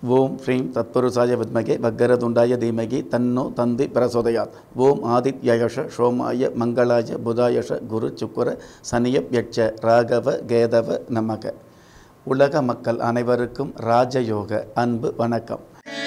ஓம் ஸ்ரீம் தத்புருஷாய வித்மகே வக்கரதுண்டாய தீமகி தன்னோ தந்தி பிரசோதயாத் ஓம் ஆதித்யயஷ சோமாய மங்களாய புதாயஷ குரு சுக்குர சனியப் யட்ச ராகவ கேதவ நமக உலக மக்கள் அனைவருக்கும் ராஜயோக அன்பு வணக்கம்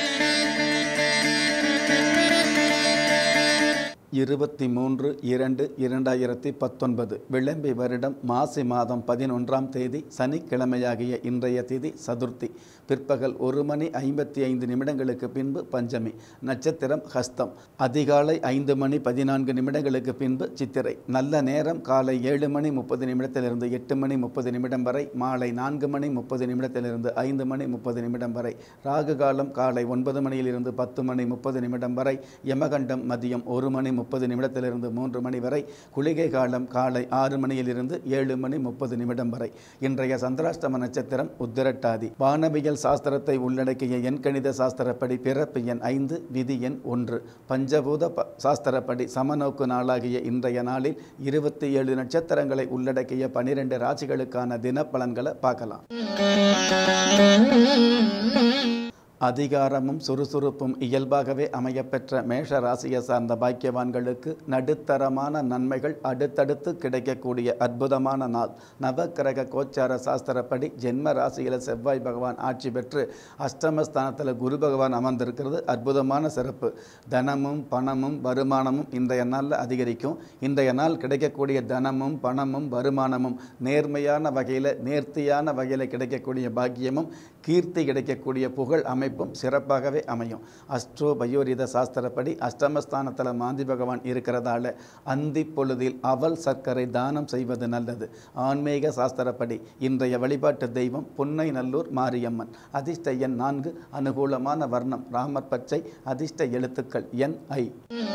இருபத்தி மூன்று இரண்டு இரண்டாயிரத்தி பத்தொன்பது விளம்பி வருடம் மாசி மாதம் பதினொன்றாம் தேதி சனிக்கிழமையாகிய இன்றைய திதி சதுர்த்தி பிற்பகல் ஒரு மணி ஐம்பத்தி ஐந்து நிமிடங்களுக்கு பின்பு பஞ்சமி நட்சத்திரம் ஹஸ்தம் அதிகாலை ஐந்து மணி பதினான்கு நிமிடங்களுக்கு பின்பு சித்திரை நல்ல நேரம் காலை ஏழு மணி முப்பது நிமிடத்திலிருந்து எட்டு மணி முப்பது நிமிடம் வரை மாலை நான்கு மணி முப்பது நிமிடத்திலிருந்து ஐந்து மணி முப்பது நிமிடம் வரை ராகு காலம் காலை ஒன்பது மணியிலிருந்து பத்து மணி முப்பது நிமிடம் வரை யமகண்டம் மதியம் ஒரு மணி முப்பது நிமிடத்திலிருந்து மூன்று மணி வரை குளிகை காலம் காலை ஆறு மணியிலிருந்து ஏழு மணி முப்பது நிமிடம் வரை இன்றைய சந்திராஷ்டம நட்சத்திரம் உத்திரட்டாதி வானவியல் சாஸ்திரத்தை உள்ளடக்கிய எண்கணித சாஸ்திரப்படி பிறப்பு எண் ஐந்து விதி எண் ஒன்று பஞ்சபூத ப- சாஸ்திரப்படி சமநோக்கு நாளாகிய இன்றைய நாளில் இருபத்தி ஏழு நட்சத்திரங்களை உள்ளடக்கிய பனிரெண்டு ராசிகளுக்கான தினப்பலன்களை பார்க்கலாம் அதிகாரமும் சுறுசுறுப்பும் இயல்பாகவே அமையப்பெற்ற மேஷ ராசியை சார்ந்த பாக்கியவான்களுக்கு நடுத்தரமான நன்மைகள் அடுத்தடுத்து கிடைக்கக்கூடிய அற்புதமான நாள் நவக்கிரக கோச்சார சாஸ்திரப்படி ஜென்ம ராசியில் செவ்வாய் பகவான் ஆட்சி பெற்று அஷ்டமஸ்தானத்தில் குரு பகவான் அமர்ந்திருக்கிறது அற்புதமான சிறப்பு தனமும் பணமும் வருமானமும் இன்றைய நாளில் அதிகரிக்கும் இன்றைய நாள் கிடைக்கக்கூடிய தனமும் பணமும் வருமானமும் நேர்மையான வகையில் நேர்த்தியான வகையில் கிடைக்கக்கூடிய பாக்கியமும் கீர்த்தி கிடைக்கக்கூடிய புகழ் அமைப்பும் சிறப்பாகவே அமையும் அஸ்ட்ரோ பயோரித சாஸ்திரப்படி அஷ்டமஸ்தானத்தில் மாந்தி பகவான் இருக்கிறதால அந்தி பொழுதில் அவல் சர்க்கரை தானம் செய்வது நல்லது ஆன்மீக சாஸ்திரப்படி இன்றைய வழிபாட்டு தெய்வம் புன்னை நல்லூர் மாரியம்மன் அதிர்ஷ்ட எண் நான்கு அனுகூலமான வர்ணம் ராமர் பச்சை அதிர்ஷ்ட எழுத்துக்கள் என் ஐ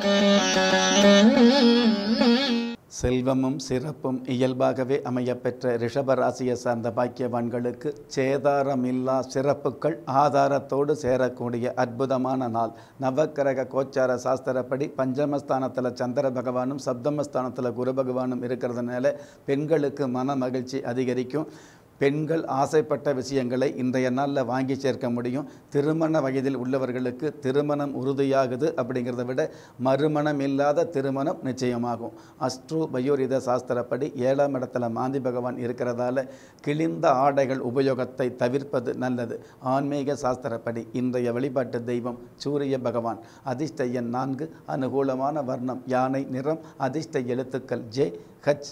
செல்வமும் சிறப்பும் இயல்பாகவே அமையப்பெற்ற ரிஷப ராசியை சார்ந்த பாக்கியவான்களுக்கு சேதாரமில்லா சிறப்புகள் ஆதாரத்தோடு சேரக்கூடிய அற்புதமான நாள் நவக்கிரக கோச்சார சாஸ்திரப்படி பஞ்சமஸ்தானத்தில் சந்திர பகவானும் சப்தமஸ்தானத்தில் குரு பகவானும் இருக்கிறதுனால பெண்களுக்கு மன மகிழ்ச்சி அதிகரிக்கும் பெண்கள் ஆசைப்பட்ட விஷயங்களை இன்றைய நாளில் வாங்கி சேர்க்க முடியும் திருமண வயதில் உள்ளவர்களுக்கு திருமணம் உறுதியாகுது அப்படிங்கிறத விட மறுமணம் இல்லாத திருமணம் நிச்சயமாகும் அஸ்ட்ரோ பயோரித சாஸ்திரப்படி ஏழாம் இடத்துல மாந்தி பகவான் இருக்கிறதால கிழிந்த ஆடைகள் உபயோகத்தை தவிர்ப்பது நல்லது ஆன்மீக சாஸ்திரப்படி இன்றைய வழிபாட்டு தெய்வம் சூரிய பகவான் அதிர்ஷ்ட எண் நான்கு அனுகூலமான வர்ணம் யானை நிறம் அதிர்ஷ்ட எழுத்துக்கள் ஜே ஹச்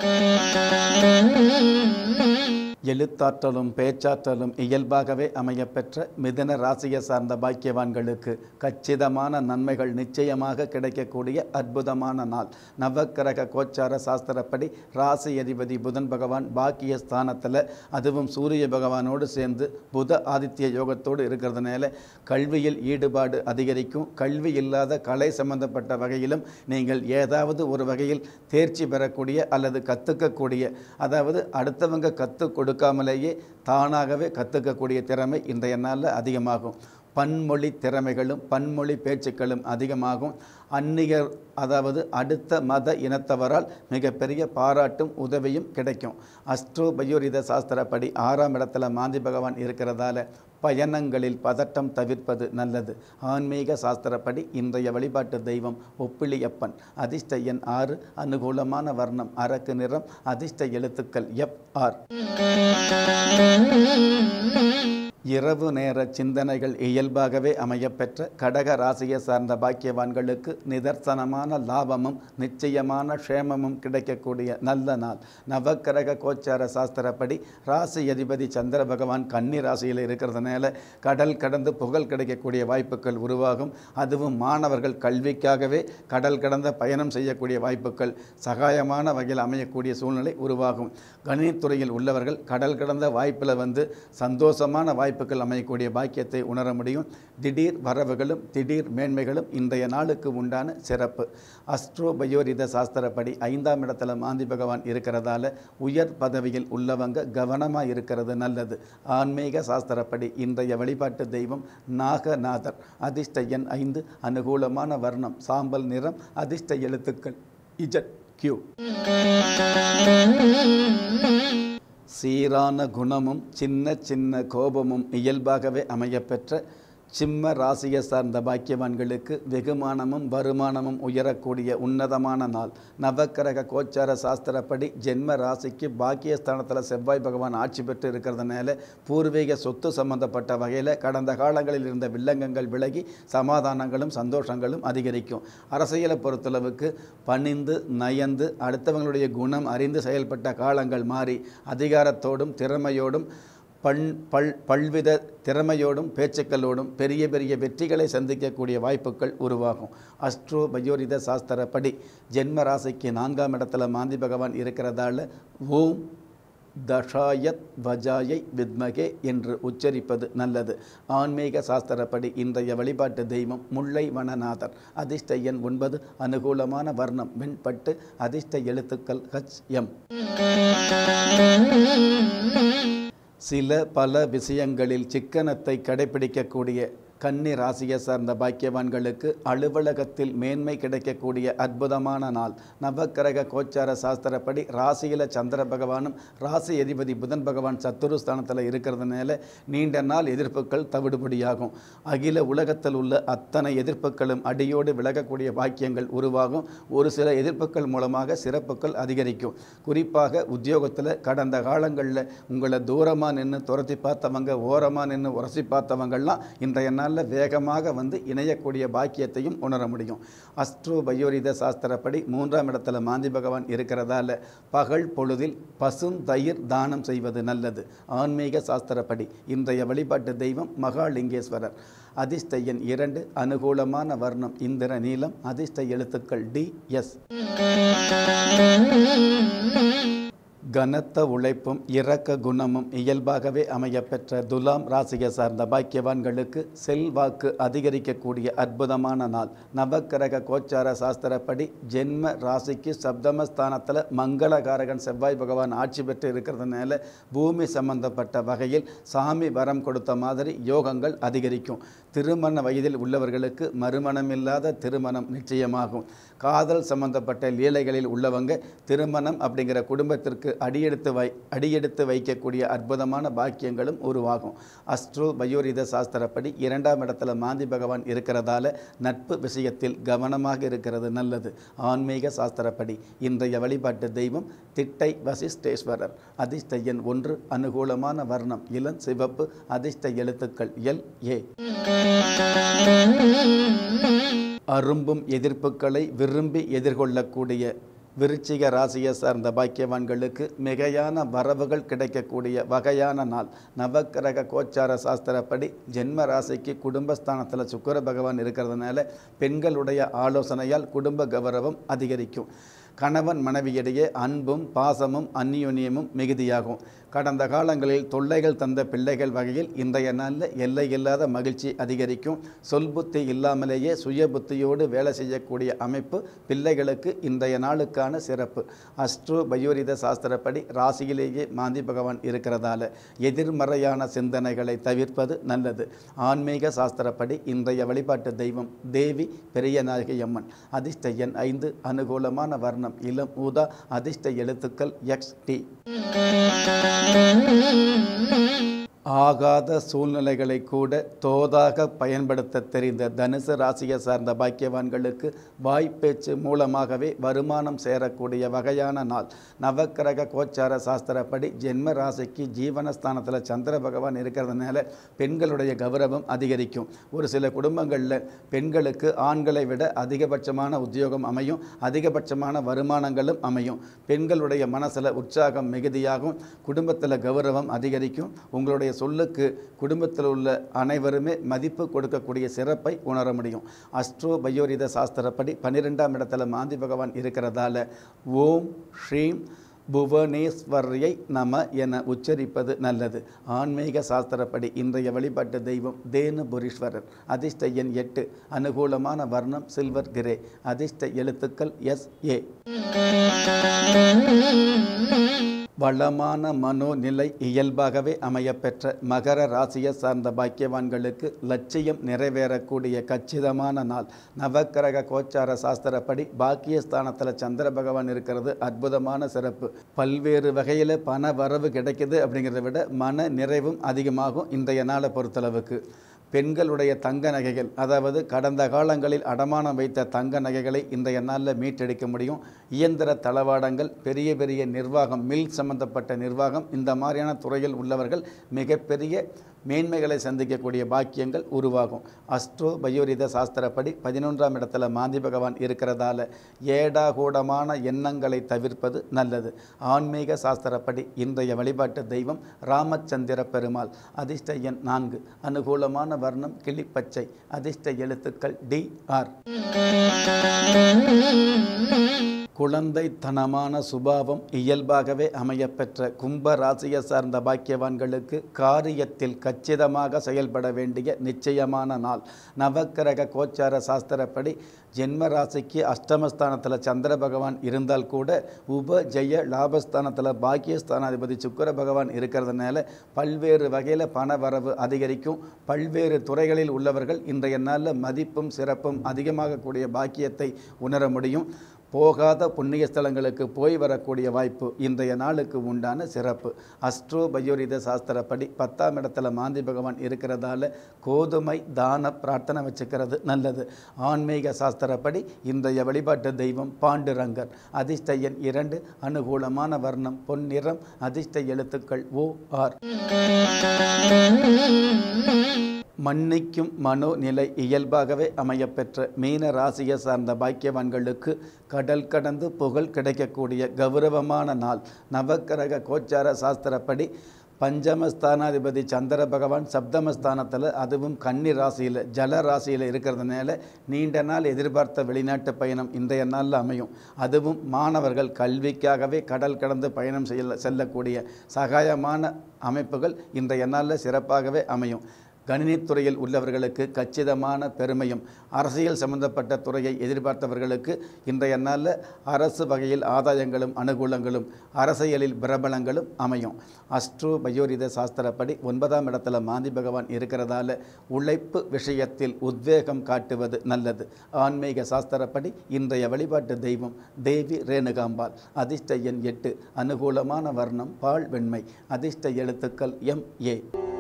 எழுத்தாற்றலும் பேச்சாற்றலும் இயல்பாகவே அமையப்பெற்ற மிதுன ராசியை சார்ந்த பாக்கியவான்களுக்கு கச்சிதமான நன்மைகள் நிச்சயமாக கிடைக்கக்கூடிய அற்புதமான நாள் நவக்கிரக கோச்சார சாஸ்திரப்படி ராசி அதிபதி புதன் பகவான் பாக்கிய ஸ்தானத்தில் அதுவும் சூரிய பகவானோடு சேர்ந்து புத ஆதித்ய யோகத்தோடு இருக்கிறதுனால கல்வியில் ஈடுபாடு அதிகரிக்கும் கல்வி இல்லாத கலை சம்பந்தப்பட்ட வகையிலும் நீங்கள் ஏதாவது ஒரு வகையில் தேர்ச்சி பெறக்கூடிய அல்லது கற்றுக்கக்கூடிய அதாவது அடுத்தவங்க கற்றுக் கொடுக்காமலேயே தானாகவே கற்றுக்கக்கூடிய திறமை இன்றைய நாளில் அதிகமாகும் பன்மொழி திறமைகளும் பன்மொழி பேச்சுக்களும் அதிகமாகும் அந்நியர் அதாவது அடுத்த மத இனத்தவரால் மிகப்பெரிய பாராட்டும் உதவியும் கிடைக்கும் அஸ்ட்ரோ பயோரித சாஸ்திரப்படி ஆறாம் இடத்துல மாந்தி பகவான் இருக்கிறதால பயணங்களில் பதட்டம் தவிர்ப்பது நல்லது ஆன்மீக சாஸ்திரப்படி இன்றைய வழிபாட்டு தெய்வம் ஒப்பிலியப்பன் அதிர்ஷ்ட எண் ஆறு அனுகூலமான வர்ணம் அரக்கு நிறம் அதிர்ஷ்ட எழுத்துக்கள் எஃப் ஆர் இரவு நேர சிந்தனைகள் இயல்பாகவே அமையப்பெற்ற கடக ராசியை சார்ந்த பாக்கியவான்களுக்கு நிதர்சனமான லாபமும் நிச்சயமான க்ஷேமமும் கிடைக்கக்கூடிய நல்ல நாள் நவக்கிரக கோச்சார சாஸ்திரப்படி ராசி அதிபதி சந்திர பகவான் கன்னி ராசியில் இருக்கிறதுனால கடல் கடந்து புகழ் கிடைக்கக்கூடிய வாய்ப்புகள் உருவாகும் அதுவும் மாணவர்கள் கல்விக்காகவே கடல் கடந்த பயணம் செய்யக்கூடிய வாய்ப்புகள் சகாயமான வகையில் அமையக்கூடிய சூழ்நிலை உருவாகும் கணினித்துறையில் உள்ளவர்கள் கடல் கடந்த வாய்ப்பில் வந்து சந்தோஷமான வாய்ப்புகள் அமையக்கூடிய பாக்கியத்தை உணர முடியும் திடீர் வரவுகளும் திடீர் மேன்மைகளும் இன்றைய நாளுக்கு உண்டான சிறப்பு அஸ்ட்ரோ பயோரித சாஸ்திரப்படி ஐந்தாம் இடத்துல மாந்தி பகவான் இருக்கிறதால உயர் பதவியில் உள்ளவங்க கவனமாக இருக்கிறது நல்லது ஆன்மீக சாஸ்திரப்படி இன்றைய வழிபாட்டு தெய்வம் நாகநாதர் அதிர்ஷ்ட எண் ஐந்து அனுகூலமான வர்ணம் சாம்பல் நிறம் அதிர்ஷ்ட எழுத்துக்கள் இஜட் கியூ சீரான குணமும் சின்ன சின்ன கோபமும் இயல்பாகவே அமையப்பெற்ற சிம்ம ராசியை சார்ந்த பாக்கியவான்களுக்கு வெகுமானமும் வருமானமும் உயரக்கூடிய உன்னதமான நாள் நவக்கிரக கோச்சார சாஸ்திரப்படி ஜென்ம ராசிக்கு பாக்கியஸ்தானத்தில் செவ்வாய் பகவான் ஆட்சி பெற்று இருக்கிறதுனால பூர்வீக சொத்து சம்பந்தப்பட்ட வகையில் கடந்த காலங்களில் இருந்த வில்லங்கங்கள் விலகி சமாதானங்களும் சந்தோஷங்களும் அதிகரிக்கும் அரசியலை பொறுத்தளவுக்கு பணிந்து நயந்து அடுத்தவங்களுடைய குணம் அறிந்து செயல்பட்ட காலங்கள் மாறி அதிகாரத்தோடும் திறமையோடும் பண் பல் பல்வித திறமையோடும் பேச்சுக்களோடும் பெரிய பெரிய வெற்றிகளை சந்திக்கக்கூடிய வாய்ப்புகள் உருவாகும் அஸ்ட்ரோ பயோரித சாஸ்திரப்படி ஜென்ம ராசிக்கு நான்காம் இடத்துல மாந்தி பகவான் இருக்கிறதால ஓம் தஷாயத் வஜாயை வித்மகே என்று உச்சரிப்பது நல்லது ஆன்மீக சாஸ்திரப்படி இன்றைய வழிபாட்டு தெய்வம் முல்லை வனநாதர் அதிர்ஷ்ட எண் ஒன்பது அனுகூலமான வர்ணம் வெண்பட்டு அதிர்ஷ்ட எழுத்துக்கள் ஹச் எம் சில பல விஷயங்களில் சிக்கனத்தை கடைபிடிக்கக்கூடிய கன்னி ராசியை சார்ந்த பாக்கியவான்களுக்கு அலுவலகத்தில் மேன்மை கிடைக்கக்கூடிய அற்புதமான நாள் நவக்கிரக கோச்சார சாஸ்திரப்படி ராசியில் சந்திர பகவானும் ராசி அதிபதி புதன் பகவான் சத்துரு ஸ்தானத்தில் இருக்கிறதுனால நீண்ட நாள் எதிர்ப்புகள் தவிடுபடியாகும் அகில உலகத்தில் உள்ள அத்தனை எதிர்ப்புகளும் அடியோடு விலகக்கூடிய பாக்கியங்கள் உருவாகும் ஒரு சில எதிர்ப்புகள் மூலமாக சிறப்புகள் அதிகரிக்கும் குறிப்பாக உத்தியோகத்தில் கடந்த காலங்களில் உங்களை தூரமாக நின்று துரத்தி பார்த்தவங்க ஓரமாக நின்று உரசி பார்த்தவங்கள்லாம் இன்றைய நாளில் வேகமாக வந்து இணையக்கூடிய பாக்கியத்தையும் உணர முடியும் அஸ்ட்ரோ பயோரித சாஸ்திரப்படி மூன்றாம் இடத்துல மாந்தி பகவான் இருக்கிறதால பகல் பொழுதில் பசும் தயிர் தானம் செய்வது நல்லது ஆன்மீக சாஸ்திரப்படி இன்றைய வழிபாட்டு தெய்வம் மகாலிங்கேஸ்வரர் அதிர்ஷ்ட எண் இரண்டு அனுகூலமான வர்ணம் இந்திர நீலம் அதிர்ஷ்ட எழுத்துக்கள் டி எஸ் கனத்த உழைப்பும் இரக்க குணமும் இயல்பாகவே அமையப்பெற்ற துலாம் ராசியை சார்ந்த பாக்கியவான்களுக்கு செல்வாக்கு அதிகரிக்கக்கூடிய அற்புதமான நாள் நவக்கிரக கோச்சார சாஸ்திரப்படி ஜென்ம ராசிக்கு சப்தமஸ்தானத்தில் மங்களகாரகன் செவ்வாய் பகவான் ஆட்சி பெற்று இருக்கிறதுனால பூமி சம்பந்தப்பட்ட வகையில் சாமி வரம் கொடுத்த மாதிரி யோகங்கள் அதிகரிக்கும் திருமண வயதில் உள்ளவர்களுக்கு மறுமணமில்லாத திருமணம் நிச்சயமாகும் காதல் சம்பந்தப்பட்ட லீலைகளில் உள்ளவங்க திருமணம் அப்படிங்கிற குடும்பத்திற்கு அடியெடுத்து வை அடியெடுத்து வைக்கக்கூடிய அற்புதமான பாக்கியங்களும் உருவாகும் அஸ்ட்ரோ பயோரித சாஸ்திரப்படி இரண்டாம் இடத்துல மாந்தி பகவான் இருக்கிறதால நட்பு விஷயத்தில் கவனமாக இருக்கிறது நல்லது ஆன்மீக சாஸ்திரப்படி இன்றைய வழிபாட்டு தெய்வம் திட்டை வசிஷ்டேஸ்வரர் அதிர்ஷ்ட எண் ஒன்று அனுகூலமான வர்ணம் இளம் சிவப்பு அதிர்ஷ்ட எழுத்துக்கள் எல் ஏ அரும்பும் எதிர்ப்புகளை விரும்பி எதிர்கொள்ளக்கூடிய விருச்சிக ராசியை சார்ந்த பாக்கியவான்களுக்கு மிகையான வரவுகள் கிடைக்கக்கூடிய வகையான நாள் நவக்கிரக கோச்சார சாஸ்திரப்படி ஜென்ம ராசிக்கு குடும்பஸ்தானத்தில் சுக்கர பகவான் இருக்கிறதுனால பெண்களுடைய ஆலோசனையால் குடும்ப கௌரவம் அதிகரிக்கும் கணவன் மனைவியிடையே அன்பும் பாசமும் அந்நியுன்யமும் மிகுதியாகும் கடந்த காலங்களில் தொல்லைகள் தந்த பிள்ளைகள் வகையில் இன்றைய நாளில் எல்லை இல்லாத மகிழ்ச்சி அதிகரிக்கும் சொல் புத்தி இல்லாமலேயே சுய புத்தியோடு வேலை செய்யக்கூடிய அமைப்பு பிள்ளைகளுக்கு இன்றைய நாளுக்கான சிறப்பு அஸ்ட்ரோ பயோரித சாஸ்திரப்படி ராசியிலேயே மாந்தி பகவான் இருக்கிறதால எதிர்மறையான சிந்தனைகளை தவிர்ப்பது நல்லது ஆன்மீக சாஸ்திரப்படி இன்றைய வழிபாட்டு தெய்வம் தேவி பெரியநாயகி அம்மன் அதிர்ஷ்ட எண் ஐந்து அனுகூலமான வர்ணம் இளம் ஊதா அதிர்ஷ்ட எழுத்துக்கள் எக்ஸ் டி ஆகாத சூழ்நிலைகளை கூட தோதாக பயன்படுத்த தெரிந்த தனுசு ராசியை சார்ந்த பாக்கியவான்களுக்கு வாய்ப்பேச்சு மூலமாகவே வருமானம் சேரக்கூடிய வகையான நாள் நவக்கிரக கோச்சார சாஸ்திரப்படி ஜென்ம ராசிக்கு ஜீவனஸ்தானத்தில் சந்திர பகவான் இருக்கிறதுனால பெண்களுடைய கௌரவம் அதிகரிக்கும் ஒரு சில குடும்பங்களில் பெண்களுக்கு ஆண்களை விட அதிகபட்சமான உத்தியோகம் அமையும் அதிகபட்சமான வருமானங்களும் அமையும் பெண்களுடைய மனசில் உற்சாகம் மிகுதியாகும் குடும்பத்தில் கௌரவம் அதிகரிக்கும் உங்களுடைய சொல்லுக்கு குடும்பத்தில் உள்ள அனைவருமே மதிப்பு கொடுக்கக்கூடிய சிறப்பை உணர முடியும் அஸ்ட்ரோ பயோரித சாஸ்திரப்படி பன்னிரெண்டாம் இடத்துல மாந்தி பகவான் இருக்கிறதால ஓம் ஸ்ரீம் புவனேஸ்வரியை நம என உச்சரிப்பது நல்லது ஆன்மீக சாஸ்திரப்படி இன்றைய வழிபாட்டு தெய்வம் தேனுபுரீஸ்வரர் அதிர்ஷ்ட எண் எட்டு அனுகூலமான வர்ணம் சில்வர் கிரே அதிர்ஷ்ட எழுத்துக்கள் எஸ் ஏ வளமான மனோநிலை இயல்பாகவே அமையப்பெற்ற மகர ராசியை சார்ந்த பாக்கியவான்களுக்கு லட்சியம் நிறைவேறக்கூடிய கச்சிதமான நாள் நவக்கிரக கோச்சார சாஸ்திரப்படி பாக்கியஸ்தானத்தில் சந்திர பகவான் இருக்கிறது அற்புதமான சிறப்பு பல்வேறு வகையில் பண வரவு கிடைக்குது அப்படிங்கிறத விட மன நிறைவும் அதிகமாகும் இன்றைய நாளை பொறுத்தளவுக்கு பெண்களுடைய தங்க நகைகள் அதாவது கடந்த காலங்களில் அடமானம் வைத்த தங்க நகைகளை இன்றைய நாளில் மீட்டெடுக்க முடியும் இயந்திர தளவாடங்கள் பெரிய பெரிய நிர்வாகம் மில் சம்பந்தப்பட்ட நிர்வாகம் இந்த மாதிரியான துறையில் உள்ளவர்கள் மிகப்பெரிய மேன்மைகளை சந்திக்கக்கூடிய பாக்கியங்கள் உருவாகும் அஸ்ட்ரோ பயோரித சாஸ்திரப்படி பதினொன்றாம் இடத்துல மாந்தி பகவான் இருக்கிறதால ஏடாகூடமான எண்ணங்களை தவிர்ப்பது நல்லது ஆன்மீக சாஸ்திரப்படி இன்றைய வழிபாட்டு தெய்வம் ராமச்சந்திர பெருமாள் அதிர்ஷ்ட எண் நான்கு அனுகூலமான வர்ணம் கிளிப்பச்சை அதிர்ஷ்ட எழுத்துக்கள் டி ஆர் குழந்தைத்தனமான சுபாவம் இயல்பாகவே அமையப்பெற்ற கும்ப ராசியை சார்ந்த பாக்கியவான்களுக்கு காரியத்தில் கச்சிதமாக செயல்பட வேண்டிய நிச்சயமான நாள் நவக்கிரக கோச்சார சாஸ்திரப்படி ஜென்ம ராசிக்கு அஷ்டமஸ்தானத்தில் சந்திர பகவான் இருந்தால் கூட உப ஜெய லாபஸ்தானத்தில் பாக்கியஸ்தானாதிபதி சுக்கர பகவான் இருக்கிறதுனால பல்வேறு வகையில் பண வரவு அதிகரிக்கும் பல்வேறு துறைகளில் உள்ளவர்கள் இன்றைய நாளில் மதிப்பும் சிறப்பும் அதிகமாகக்கூடிய பாக்கியத்தை உணர முடியும் போகாத புண்ணிய ஸ்தலங்களுக்கு போய் வரக்கூடிய வாய்ப்பு இன்றைய நாளுக்கு உண்டான சிறப்பு அஸ்ட்ரோ பயோரித சாஸ்திரப்படி பத்தாம் இடத்துல மாந்தி பகவான் இருக்கிறதால கோதுமை தான பிரார்த்தனை வச்சுக்கிறது நல்லது ஆன்மீக சாஸ்திரப்படி இன்றைய வழிபாட்டு தெய்வம் பாண்டுரங்கர் அதிர்ஷ்ட எண் இரண்டு அனுகூலமான வர்ணம் பொன்னிறம் அதிர்ஷ்ட எழுத்துக்கள் ஓ ஆர் மன்னிக்கும் மனோநிலை இயல்பாகவே அமையப்பெற்ற மீன ராசியை சார்ந்த பாக்கியவான்களுக்கு கடல் கடந்து புகழ் கிடைக்கக்கூடிய கௌரவமான நாள் நவக்கிரக கோச்சார சாஸ்திரப்படி பஞ்சமஸ்தானாதிபதி சந்திர பகவான் சப்தமஸ்தானத்தில் அதுவும் கன்னி ராசியில் ஜல ராசியில் இருக்கிறதுனால நீண்ட நாள் எதிர்பார்த்த வெளிநாட்டு பயணம் இன்றைய நாளில் அமையும் அதுவும் மாணவர்கள் கல்விக்காகவே கடல் கடந்து பயணம் செய்ய செல்லக்கூடிய சகாயமான அமைப்புகள் இன்றைய நாளில் சிறப்பாகவே அமையும் கணினித்துறையில் உள்ளவர்களுக்கு கச்சிதமான பெருமையும் அரசியல் சம்பந்தப்பட்ட துறையை எதிர்பார்த்தவர்களுக்கு இன்றைய நாளில் அரசு வகையில் ஆதாயங்களும் அனுகூலங்களும் அரசியலில் பிரபலங்களும் அமையும் அஸ்ட்ரோ பயோரித சாஸ்திரப்படி ஒன்பதாம் இடத்துல மாந்தி பகவான் இருக்கிறதால உழைப்பு விஷயத்தில் உத்வேகம் காட்டுவது நல்லது ஆன்மீக சாஸ்திரப்படி இன்றைய வழிபாட்டு தெய்வம் தேவி ரேணுகாம்பாள் அதிர்ஷ்ட எண் எட்டு அனுகூலமான வர்ணம் பால் வெண்மை அதிர்ஷ்ட எழுத்துக்கள் எம் ஏ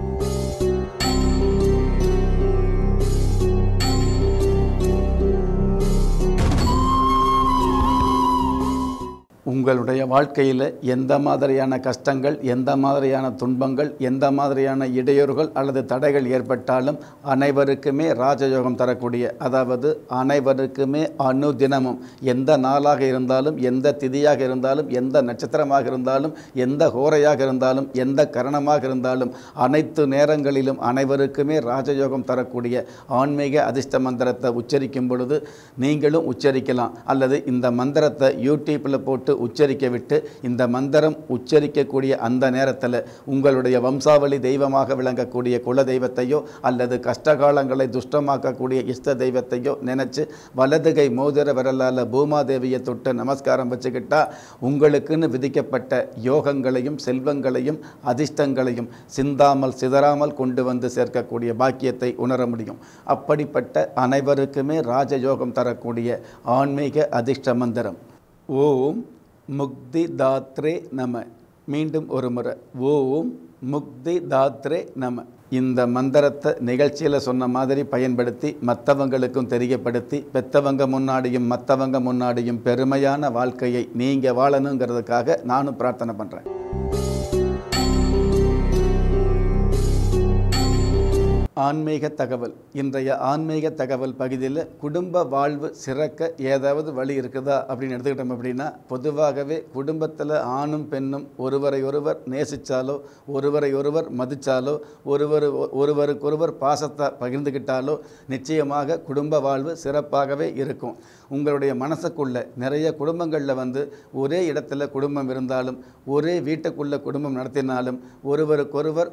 உங்களுடைய வாழ்க்கையில் எந்த மாதிரியான கஷ்டங்கள் எந்த மாதிரியான துன்பங்கள் எந்த மாதிரியான இடையூறுகள் அல்லது தடைகள் ஏற்பட்டாலும் அனைவருக்குமே ராஜயோகம் தரக்கூடிய அதாவது அனைவருக்குமே அனுதினமும் எந்த நாளாக இருந்தாலும் எந்த திதியாக இருந்தாலும் எந்த நட்சத்திரமாக இருந்தாலும் எந்த ஹோரையாக இருந்தாலும் எந்த கரணமாக இருந்தாலும் அனைத்து நேரங்களிலும் அனைவருக்குமே ராஜயோகம் தரக்கூடிய ஆன்மீக அதிர்ஷ்ட மந்திரத்தை உச்சரிக்கும் பொழுது நீங்களும் உச்சரிக்கலாம் அல்லது இந்த மந்திரத்தை யூடியூப்பில் போட்டு உச்சரிக்க விட்டு இந்த மந்திரம் உச்சரிக்கக்கூடிய அந்த நேரத்தில் உங்களுடைய வம்சாவளி தெய்வமாக விளங்கக்கூடிய குல தெய்வத்தையோ அல்லது கஷ்டகாலங்களை துஷ்டமாக்கக்கூடிய இஷ்ட தெய்வத்தையோ நினச்சி வலதுகை மோதிர விரலால் பூமாதேவியை தொட்டு நமஸ்காரம் வச்சுக்கிட்டா உங்களுக்குன்னு விதிக்கப்பட்ட யோகங்களையும் செல்வங்களையும் அதிர்ஷ்டங்களையும் சிந்தாமல் சிதறாமல் கொண்டு வந்து சேர்க்கக்கூடிய பாக்கியத்தை உணர முடியும் அப்படிப்பட்ட அனைவருக்குமே ராஜயோகம் தரக்கூடிய ஆன்மீக அதிர்ஷ்ட மந்திரம் ஓம் முக்தி தாத்ரே நம மீண்டும் ஒரு முறை ஓம் முக்தி தாத்ரே நம இந்த மந்திரத்தை நிகழ்ச்சியில் சொன்ன மாதிரி பயன்படுத்தி மற்றவங்களுக்கும் தெரியப்படுத்தி பெத்தவங்க முன்னாடியும் மற்றவங்க முன்னாடியும் பெருமையான வாழ்க்கையை நீங்கள் வாழணுங்கிறதுக்காக நானும் பிரார்த்தனை பண்ணுறேன் ஆன்மீக தகவல் இன்றைய ஆன்மீக தகவல் பகுதியில் குடும்ப வாழ்வு சிறக்க ஏதாவது வழி இருக்குதா அப்படின்னு எடுத்துக்கிட்டோம் அப்படின்னா பொதுவாகவே குடும்பத்தில் ஆணும் பெண்ணும் ஒருவரை ஒருவர் நேசித்தாலோ ஒருவரை ஒருவர் மதித்தாலோ ஒருவர் ஒருவருக்கொருவர் பாசத்தை பகிர்ந்துக்கிட்டாலோ நிச்சயமாக குடும்ப வாழ்வு சிறப்பாகவே இருக்கும் உங்களுடைய மனசுக்குள்ள நிறைய குடும்பங்களில் வந்து ஒரே இடத்துல குடும்பம் இருந்தாலும் ஒரே வீட்டுக்குள்ள குடும்பம் நடத்தினாலும் ஒருவருக்கொருவர்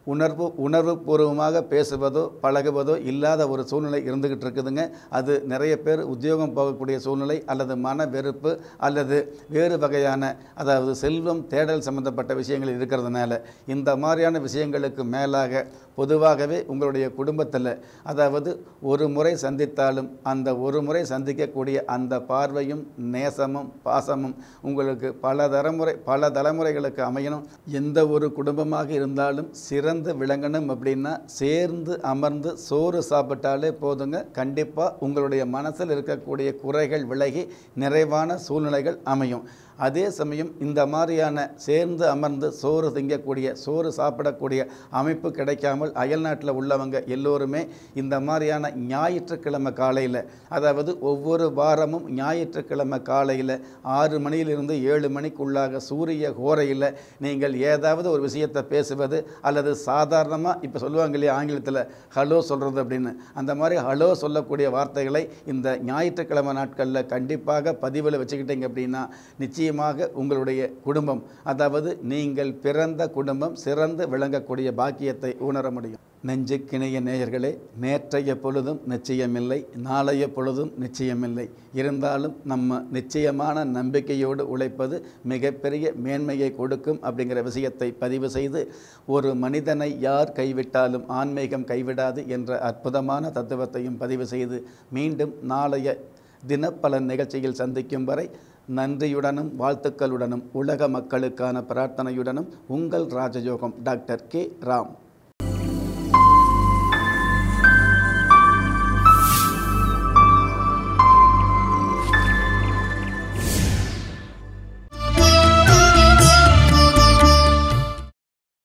உணர்வு உணர்வு பூர்வமாக பேசுவதோ பழகுவதோ இல்லாத ஒரு சூழ்நிலை இருந்துக்கிட்டு இருக்குதுங்க அது நிறைய பேர் உத்தியோகம் போகக்கூடிய சூழ்நிலை அல்லது மன வெறுப்பு அல்லது வேறு வகையான அதாவது செல்வம் தேடல் சம்பந்தப்பட்ட விஷயங்கள் இருக்கிறதுனால இந்த மாதிரியான விஷயங்களுக்கு மேலாக பொதுவாகவே உங்களுடைய குடும்பத்தில் அதாவது ஒரு முறை சந்தித்தாலும் அந்த ஒரு முறை சந்திக்கக்கூடிய அந்த பார்வையும் நேசமும் பாசமும் உங்களுக்கு பல தலைமுறை பல தலைமுறைகளுக்கு அமையணும் எந்த ஒரு குடும்பமாக இருந்தாலும் சிறந்து விளங்கணும் அப்படின்னா சேர்ந்து அமர்ந்து சோறு சாப்பிட்டாலே போதுங்க கண்டிப்பாக உங்களுடைய மனசில் இருக்கக்கூடிய குறைகள் விலகி நிறைவான சூழ்நிலைகள் அமையும் அதே சமயம் இந்த மாதிரியான சேர்ந்து அமர்ந்து சோறு திங்கக்கூடிய சோறு சாப்பிடக்கூடிய அமைப்பு கிடைக்காமல் அயல்நாட்டில் உள்ளவங்க எல்லோருமே இந்த மாதிரியான ஞாயிற்றுக்கிழமை காலையில் அதாவது ஒவ்வொரு வாரமும் ஞாயிற்றுக்கிழமை காலையில் ஆறு மணியிலிருந்து ஏழு மணிக்குள்ளாக சூரிய கோரையில் நீங்கள் ஏதாவது ஒரு விஷயத்தை பேசுவது அல்லது சாதாரணமாக இப்போ சொல்லுவாங்க இல்லையா ஆங்கிலத்தில் ஹலோ சொல்கிறது அப்படின்னு அந்த மாதிரி ஹலோ சொல்லக்கூடிய வார்த்தைகளை இந்த ஞாயிற்றுக்கிழமை நாட்களில் கண்டிப்பாக பதிவில் வச்சுக்கிட்டீங்க அப்படின்னா நிச்சயம் நிச்சயமாக உங்களுடைய குடும்பம் அதாவது நீங்கள் பிறந்த குடும்பம் சிறந்து விளங்கக்கூடிய பாக்கியத்தை உணர முடியும் நெஞ்சுக்கிணைய நேயர்களே நேற்றைய பொழுதும் நிச்சயமில்லை நாளைய பொழுதும் நிச்சயமில்லை இருந்தாலும் நம்ம நிச்சயமான நம்பிக்கையோடு உழைப்பது மிகப்பெரிய மேன்மையை கொடுக்கும் அப்படிங்கிற விஷயத்தை பதிவு செய்து ஒரு மனிதனை யார் கைவிட்டாலும் ஆன்மீகம் கைவிடாது என்ற அற்புதமான தத்துவத்தையும் பதிவு செய்து மீண்டும் நாளைய தினப்பலன் நிகழ்ச்சியில் சந்திக்கும் வரை நன்றியுடனும் வாழ்த்துக்களுடனும் உலக மக்களுக்கான பிரார்த்தனையுடனும் உங்கள் ராஜயோகம் டாக்டர் கே ராம்